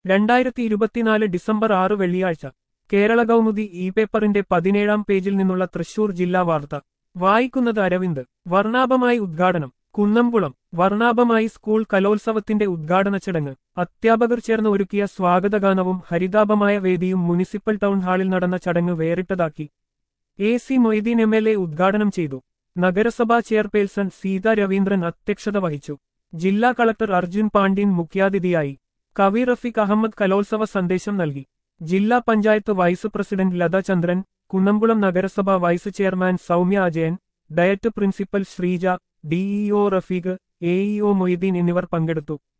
രണ്ടായിരത്തി ഇരുപത്തിനാല് ഡിസംബർ ആറ് വെള്ളിയാഴ്ച കേരള കൗമുദി ഇ പേപ്പറിന്റെ പതിനേഴാം പേജിൽ നിന്നുള്ള തൃശൂർ ജില്ലാ വാർത്ത വായിക്കുന്നത് അരവിന്ദ് വർണ്ണാഭമായി ഉദ്ഘാടനം കുന്നംകുളം വർണ്ണാഭമായി സ്കൂൾ കലോത്സവത്തിന്റെ ഉദ്ഘാടന ചടങ്ങ് അധ്യാപകർ ചേർന്ന് ഒരുക്കിയ സ്വാഗതഗാനവും ഹരിതാപമായ വേദിയും മുനിസിപ്പൽ ടൗൺ ഹാളിൽ നടന്ന ചടങ്ങ് വേറിട്ടതാക്കി A C Moideen M L A ഉദ്ഘാടനം ചെയ്തു നഗരസഭാ ചെയർപേഴ്സൺ സീത രവീന്ദ്രൻ അധ്യക്ഷത വഹിച്ചു ജില്ലാ കളക്ടർ അർജുൻ പാണ്ഡ്യൻ മുഖ്യാതിഥിയായി കവി റഫീഖ് അഹമ്മദ് കലോത്സവ സന്ദേശം നൽകി ജില്ലാ പഞ്ചായത്ത് വൈസ് പ്രസിഡന്റ് ലത ചന്ദ്രൻ കുന്നംകുളം നഗരസഭ vice chairman Soumya Ajayan DIET principal Sreeja DEO Rafeeq AEO Moideen എന്നിവർ പങ്കെടുത്തു